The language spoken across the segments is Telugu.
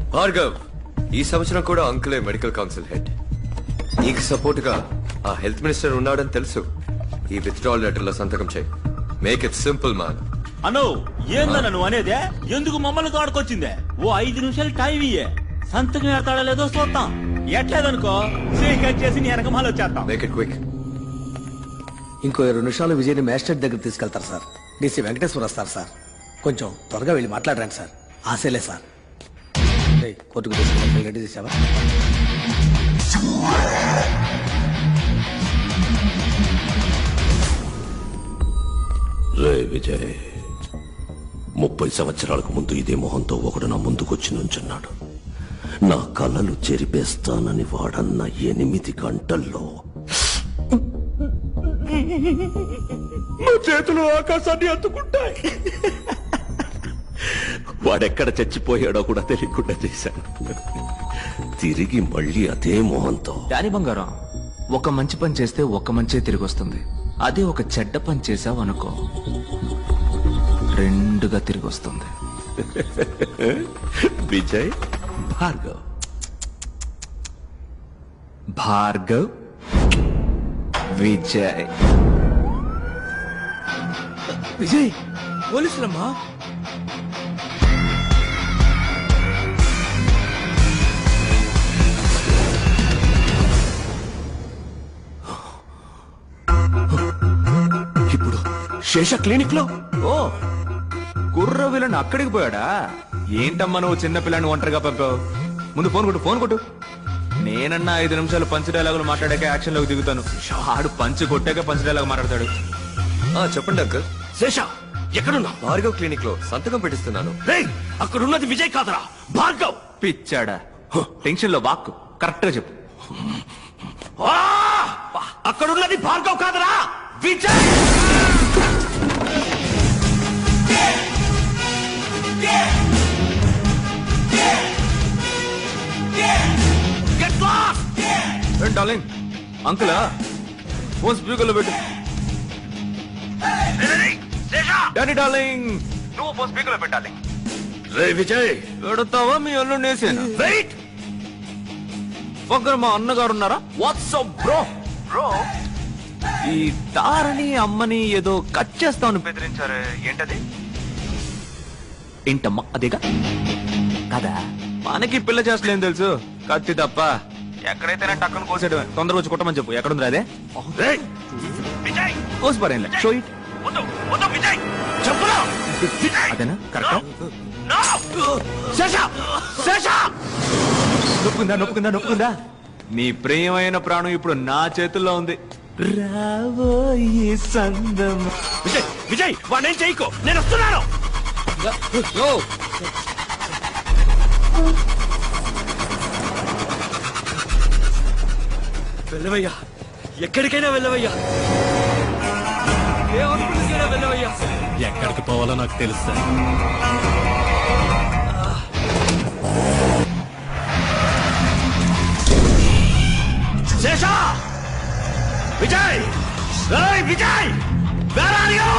భార్గవ్ ఈ సంవత్సరం కూడా అంకులే మెడికల్ కౌన్సిల్ హెడ్ నీకు సపోర్ట్ గా ఆ హెల్త్ మినిస్టర్ ఉన్నాడని తెలుసు ఈ విత్డ్రాల్ లెటర్ లో సంతకం చేయి మేక్ ఇట్ సింపుల్ మ్యాన్ అను ఏందన్న నువ్వు అనేదే ఎందుకు మమ్మల్ని తోడుకొచ్చిందే ఓ ఐదు నిమిషాలు టైం ఇయ్యే సంతకం ఎడతాడో లేదో చూద్దాం ఎట్లేదనుకో చేయి కట్ చేసి నీ వెనక మాలో వచ్చేస్తాం మేక్ ఇట్ క్విక్ ఇంకో ఇరవై నిమిషాలు విజయ్ని మ్యాజిస్ట్రేట్ దగ్గర తీసుకెళ్తారు సార్ డీసీ వెంకటేశ్వర వస్తారు సార్ కొంచెం త్వరగా వెళ్ళి మాట్లాడరండి సార్ ఆశలే సార్ ఏయ్, కోర్టుకు తీసుకెళ్ళి రెడీ చేసావా రే విజయ్ ముప్పై సంవత్సరాలకు ముందు ఇదే మొహంతో ఒకడు నా ముందుకొచ్చి నుంచున్నాడు నా కళ్ళలు చెరిపేస్తానని వాడన్న ఎనిమిది గంటల్లో నా చేతులు ఆకాశాన్ని అందుకుంటాయి వాడెక్కడ చచ్చిపోయాడో కూడా తెలియకుండా చేశాను తిరిగి మళ్ళీ అదే మొహంతో దాని బంగారం ఒక మంచి పని చేస్తే ఒక మంచే తిరిగి వస్తుంది అదే ఒక చెడ్డ పని చేసావు అనుకో రెండుగా తిరిగి వస్తుంది విజయ్ భార్గవ్ భార్గవ్ విజయ్ విజయ్ పోలీసులమ్మా ఇప్పుడు శేష క్లినిక్ లో ఓ కుర్ర విలన్ అక్కడికి పోయాడా ఏంటమ్మా నువ్వు చిన్న పిల్లని ఒంటరిగా పంపావు ముందు ఫోన్ కొట్టు ఫోన్ కొట్టు నేనన్నా ఐదు నిమిషాలు పంచ్ డైలాగులు మాట్లాడాక యాక్షన్ లోకి దిగుతాను ఆడు పంచ్ కొట్టాక పంచ్ డైలాగ్ మాట్లాడతాడు ఆ, చెప్పండి అంకుల్ శేష ఎక్కడున్నా భార్గవ్ క్లినిక్ లో సంతకం పెట్టిస్తున్నాను రేయ్ అక్కడున్నది విజయ్ కాదరా భార్గవ్ పిచ్చాడా టెన్షన్ లో వాక్కు కరెక్ట్ గా చెప్పు ఆ! అక్కడున్నది భార్గవ్ కాదరా విజయ్ Get lost! ఏం డార్లింగ్ అంకులా ఫోన్ స్పీకర్ లో పెట్టు డాడీ డార్లింగ్ నువ్వు ఫోన్ స్పీకర్ లో పెట్టాలి రే విజయ్ పెడతావా మీ అల్లు నేసేనా వెయిట్ పక్కన మా అన్నగారు ఉన్నారా వాట్సప్ బ్రో బ్రో ఈ తారని అమ్మని ఏదో కట్ చేస్తామని బెదిరించారే ఏంటది ఏంటమ్మా అదేగా కదా మనకి పిల్ల చేస్తలేం తెలుసు కత్తి తప్ప ఎక్కడైతేనే టక్కన కోసేయడమే తొందరగా వచ్చి కుట్టమని చెప్పు ఎక్కడుంది అదే రేయ్ విజయ్ కోసి పరేం షో ఇట్ వద్దు వద్దు విజయ్ చెప్పురా అదేనా కరెక్టా No! శేష శేష నొప్పుకుందా నొప్పుకుందా నొప్పుకుందా నీ ప్రియమైన ప్రాణం ఇప్పుడు నా చేతుల్లో ఉంది రాబోయే సందం విజయ్ విజయ్ వాడిని చేయకు నేను వస్తున్నాను వెళ్ళవయ్యా ఎక్కడికైనా వెళ్ళవయ్యా ఏ హాస్పిటల్కైనా వెళ్ళవయ్యా ఎక్కడికి పోవాలో నాకు తెలుసు శేష విజయ్ రేయ్ విజయ్ వేర్ ఆర్ యు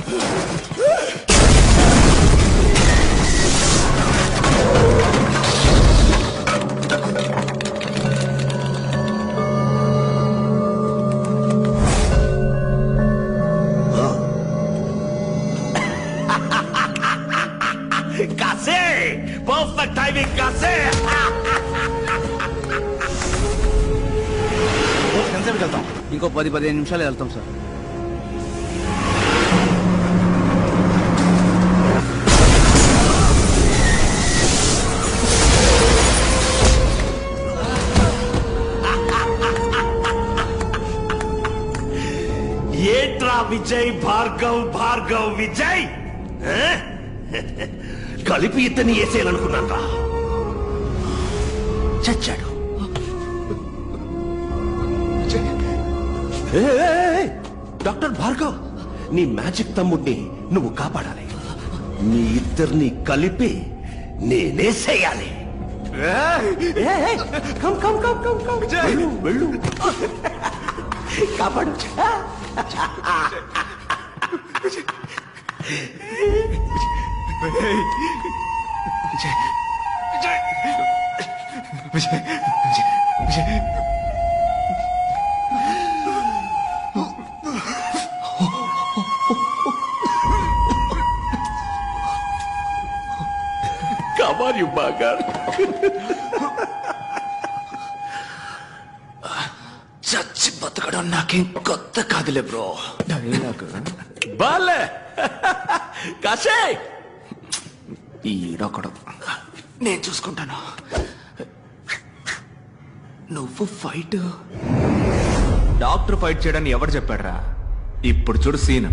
కాసే పర్ఫెక్ట్ టైమింగ్ కాసే ఎంతసేపు వెళ్తాం ఇంకో పది పదిహేను నిమిషాలు వెళ్తాం సార్ ఏంట్రా విజయ్ భార్గవ్ భార్గవ్ విజయ్ ఆ? కలిపి ఇతన్ని వేసేయాలనుకున్నాను చచ్చాడు ఏ, ఏ, ఏ, డాక్టర్ భార్గవ్ నీ మ్యాజిక్ తమ్ముడిని నువ్వు కాపాడాలి మీ ఇద్దరిని కలిపి నేనేసేయాలి ఏ, ఏ, ఏ, come come come come come వెళ్ళు, వెళ్ళు కాపాడు కమాన్ యు బాగా చచ్చి బతకడం నాకేం కొత్త కాదులే బ్రో డైలాగ్ బాలే కాశే ఈడొకడు నేను చూసుకుంటాను నువ్వు ఫైట్ డాక్టర్ ఫైట్ చేయడాన్ని ఎవరు చెప్పాడ్రా ఇప్పుడు చూడు సీన్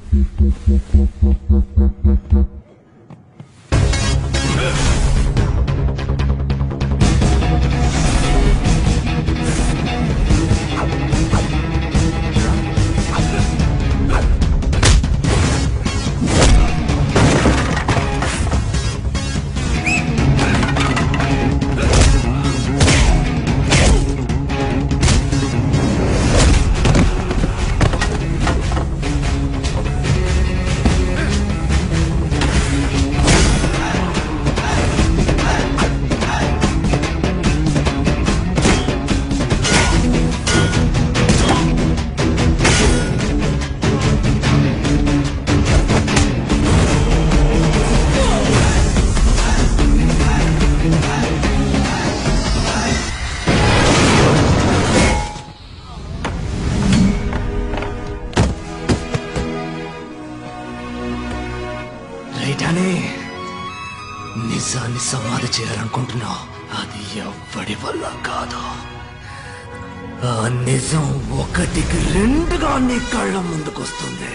రైట్ అని నిజాన్ని సమాధి చేయాలనుకుంటున్నావు అది ఎవ్వడి వల్ల కాదు ఆ నిజం ఒకటికి రెండుగా నీ కళ్ళ ముందుకొస్తుంది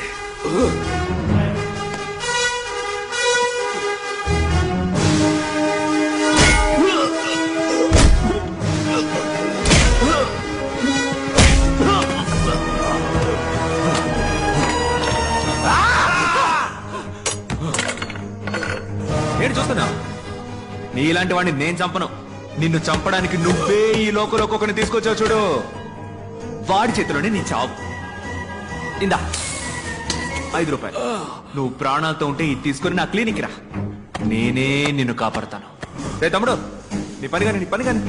నేను చూస్తున్నా నీలాంటి వాడిని నేను చంపను నిన్ను చంపడానికి నువ్వే ఈ లోకంలో ఒక్కొక్కరిని తీసుకొచ్చావు చూడు వాడి చేతిలోనే నీ చావు ఇందా ఐదు రూపాయలు నువ్వు ప్రాణాలతో ఉంటే ఇది తీసుకొని నా క్లినిక్ రా నేనే నిన్ను కాపాడతాను రే తమ్ముడు నీ పని కానీ నీ పని కానీ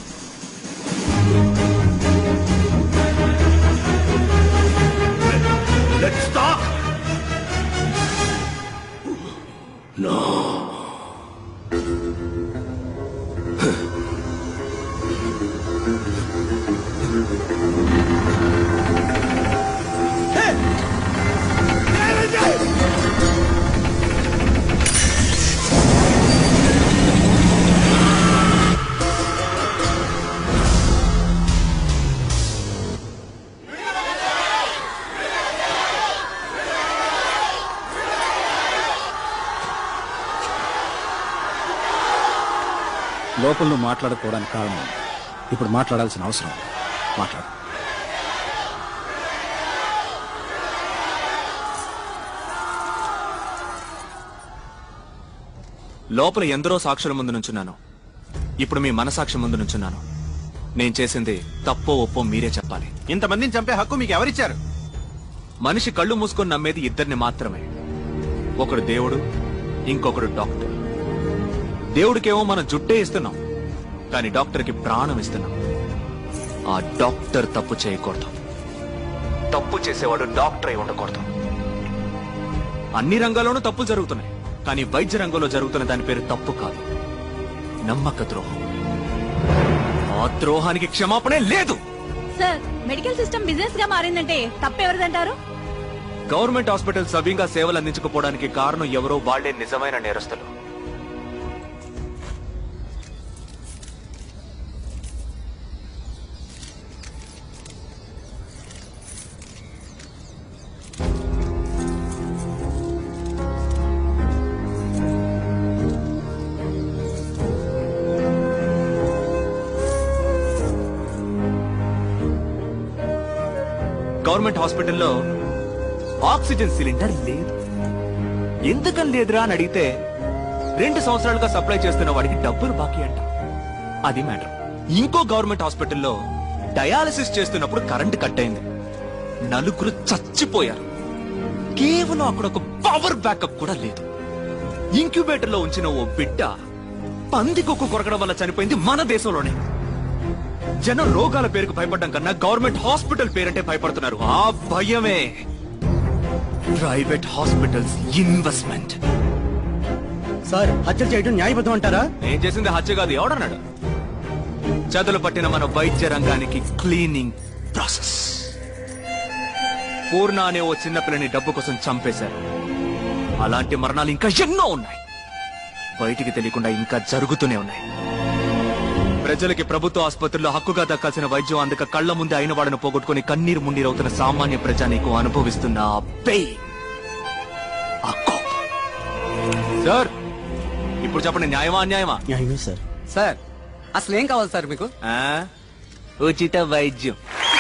లెట్స్ టాక్ లోపల నువ్వు మాట్లాడకపోవడానికి కారణం ఇప్పుడు మాట్లాడాల్సిన అవసరం ఉంది. మాట్లాడు లోపల ఎందరో సాక్షుల ముందు నుంచున్నాను ఇప్పుడు మీ మనసాక్షి ముందు నుంచున్నాను నేను చేసింది తప్పో ఒప్పో మీరే చెప్పాలి ఇంతమందిని చంపే హక్కు మీకు ఎవరిచ్చారు మనిషి కళ్ళు మూసుకొని నమ్మేది ఇద్దరిని మాత్రమే ఒకడు దేవుడు ఇంకొకడు డాక్టర్ దేవుడికేమో మనం జుట్టే ఇస్తున్నాం కానీ డాక్టర్కి ప్రాణం ఇస్తున్నాం ఆ డాక్టర్ తప్పు చేయకూడదు తప్పు చేసేవాడు డాక్టర్ అయి ఉండకూడదు అన్ని రంగాల్లోనూ తప్పులు జరుగుతున్నాయి కానీ వైద్య రంగంలో జరుగుతున్న దాని పేరు తప్పు కాదు నమ్మక ద్రోహం ఆ ద్రోహానికి క్షమాపణే లేదు సార్ మెడికల్ సిస్టమ్ బిజినెస్ గా మారిందంటే తప్పెవరిదంటారు గవర్నమెంట్ హాస్పిటల్ సవ్యంగా సేవలు అందించకపోవడానికి కారణం ఎవరో వాళ్లే నిజమైన నేరస్తులు గవర్నమెంట్ హాస్పిటల్లో ఆక్సిజన్ సిలిండర్ లేదు ఎందుకని లేదురా అని అడిగితే రెండు సంవత్సరాలుగా సప్లై చేస్తున్న వాడికి డబ్బులు బాకీ అంట అది మ్యాటర్ ఇంకో గవర్నమెంట్ హాస్పిటల్లో డయాలసిస్ చేస్తున్నప్పుడు కరెంట్ కట్ అయింది నలుగురు చచ్చిపోయారు కేవలం అక్కడ ఒక పవర్ బ్యాకప్ కూడా లేదు ఇంక్యుబేటర్ లో ఉంచిన ఓ బిడ్డ పందికొక్కు కొరకడం వల్ల చనిపోయింది మన దేశంలోనే జనం రోగాల పేరుకు భయపడడం కన్నా గవర్నమెంట్ హాస్పిటల్ పేరంటే భయపడుతున్నారు ఆ భయమే ప్రైవేట్ హాస్పిటల్స్ ఇన్వెస్ట్మెంట్ సార్ హత్యలు చేయడం న్యాయబద్ధం అంటారా నేను చేసింది హత్య కాదు ఎవడన్నాడు చదులు పట్టిన మన వైద్య రంగానికి క్లీనింగ్ ప్రాసెస్ పూర్ణ అనే ఓ చిన్నపిల్లని డబ్బు కోసం చంపేశారు అలాంటి మరణాలు ఇంకా ఎన్నో ఉన్నాయి బయటికి తెలియకుండా ఇంకా జరుగుతూనే ఉన్నాయి ప్రజలకి ప్రభుత్వ ఆసుపత్రుల్లో హక్కుగా దక్కాల్సిన వైద్యం అందక కళ్ల ముందే అయిన వాడిని పోగొట్టుకుని కన్నీరు మున్నీరవుతున్న సామాన్య ప్రజానీకు అనుభవిస్తున్న ఆ పెయిన్ ఆ కోపం సార్ ఇప్పుడు చెప్పండి న్యాయమా అన్యాయమా న్యాయమే సార్ సార్ అసలు ఏం కావాలి సార్ మీకు ఆ? ఉచిత వైద్యం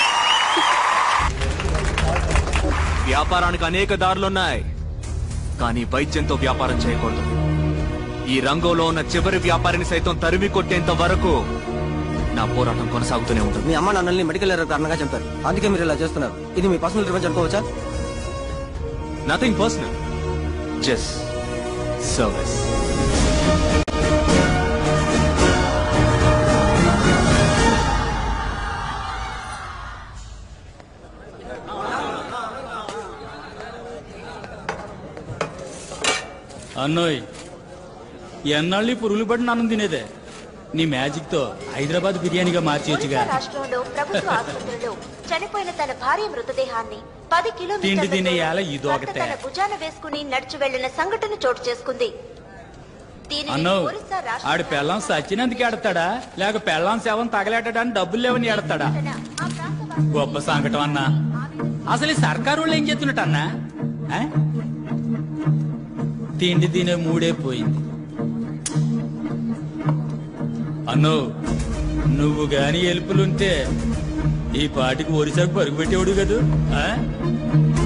వ్యాపారానికి అనేక దారులున్నాయి కానీ వైద్యంతో వ్యాపారం చేయకూడదు ఈ రంగంలో ఉన్న చివరి వ్యాపారిని సైతం తరిమి కొట్టేంత వరకు నా పోరాటం కొనసాగుతూనే ఉంటుంది మీ అమ్మ నాన్నల్ని మెడికల్ ఎర్రర్ కారణంగా చంపారు అందుకే మీరు ఇలా చేస్తున్నారు ఇది మీ పర్సనల్ రివెంజ్ అనుకోవచ్చా నథింగ్ పర్సనల్ జస్ట్ సర్వీస్ అన్నోయ్ ఎన్నాళ్ళు ఈ పురుగులు పడిన అన్నం తినేదే నీ మ్యాజిక్ తో హైదరాబాద్ బిర్యానీగా మార్చేయచ్చుగా ఒడిశా రాష్ట్రంలో ప్రభుత్వ ఆసుపత్రిలో చనిపోయిన తన భార్య మృతదేహాన్ని పది తిండి కిలోమీటర్ల తినే దూరం యాల ఈ భర్త దోకతే. తన భుజాన వేసుకుని నడిచి వెళ్లిన సంఘటన చోటు చేసుకుంది దీనిని అన్నో ఒరిస్సా రాష్ట్ర ఆడు పెళ్ళం సచ్చినందుకు ఎడతాడా లేక పెళ్ళం సేవం తగలేటడానికి డబ్బులు లేవని ఎడతాడా ఆ ప్రాంత గొప్ప సంకటం అన్నా అసలు ఈ సర్కారు వాళ్ళు ఏం చేస్తున్నట్టు అన్నా ఆ? తిండి తినే మూడే పోయింది అన్నో నువ్వు గాని ఎలుపులుంటే ఈ పాటికి ఒరిసాకు పరుగు పెట్టేవాడు కదూ ఆ?